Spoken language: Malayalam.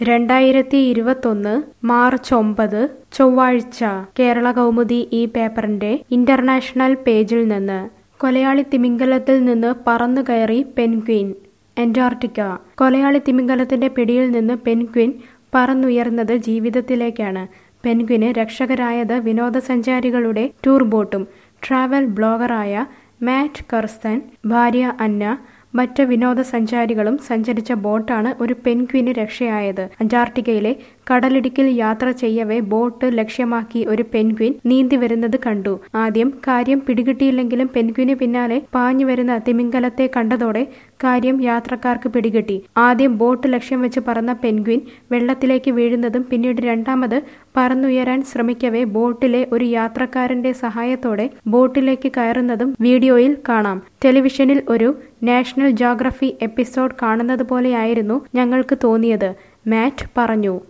രണ്ടായിരത്തി ഇരുപത്തൊന്ന് മാർച്ച് ഒമ്പത് ചൊവ്വാഴ്ച കേരള കൗമുദി ഈ പേപ്പറിന്റെ ഇന്റർനാഷണൽ പേജിൽ നിന്ന് കൊലയാളി തിമിംഗലത്തിൽ നിന്ന് പറന്നു കയറി പെൻഗ്വിൻ അന്റാർട്ടിക്ക കൊലയാളി തിമിംഗലത്തിന്റെ പിടിയിൽ നിന്ന് പെൻഗ്വിൻ പറന്നുയർന്നത് ജീവിതത്തിലേക്കാണ് പെൻഗ്വിന് രക്ഷകരായത് വിനോദസഞ്ചാരികളുടെ ടൂർ ബോട്ടും ട്രാവൽ ബ്ലോഗറായ മാറ്റ് കർസ്റ്റൻ ഭാര്യ അന്ന മറ്റ് വിനോദസഞ്ചാരികളും സഞ്ചരിച്ച ബോട്ടാണ് ഒരു പെൻഗ്വിന് രക്ഷയായത് അന്റാർട്ടിക്കയിലെ കടലിടുക്കിൽ യാത്ര ചെയ്യവേ ബോട്ട് ലക്ഷ്യമാക്കി ഒരു പെൻഗ്വിൻ നീന്തി വരുന്നത് കണ്ടു ആദ്യം കാര്യം പിടികിട്ടിയില്ലെങ്കിലും പെൻഗ്വിന് പിന്നാലെ പാഞ്ഞു വരുന്ന തിമിംഗലത്തെ കണ്ടതോടെ കാര്യം യാത്രക്കാർക്ക് പിടികിട്ടി ആദ്യം ബോട്ട് ലക്ഷ്യം വെച്ച് പറന്ന പെൻഗ്വിൻ വെള്ളത്തിലേക്ക് വീഴുന്നതും പിന്നീട് രണ്ടാമത് പറന്നുയരാൻ ശ്രമിക്കവേ ബോട്ടിലെ ഒരു യാത്രക്കാരന്റെ സഹായത്തോടെ ബോട്ടിലേക്ക് കയറുന്നതും വീഡിയോയിൽ കാണാം ടെലിവിഷനിൽ ഒരു നാഷണൽ ജോഗ്രഫി എപ്പിസോഡ് കാണുന്നത് പോലെയായിരുന്നു ഞങ്ങൾക്ക് തോന്നിയത് മാറ്റ് പറഞ്ഞു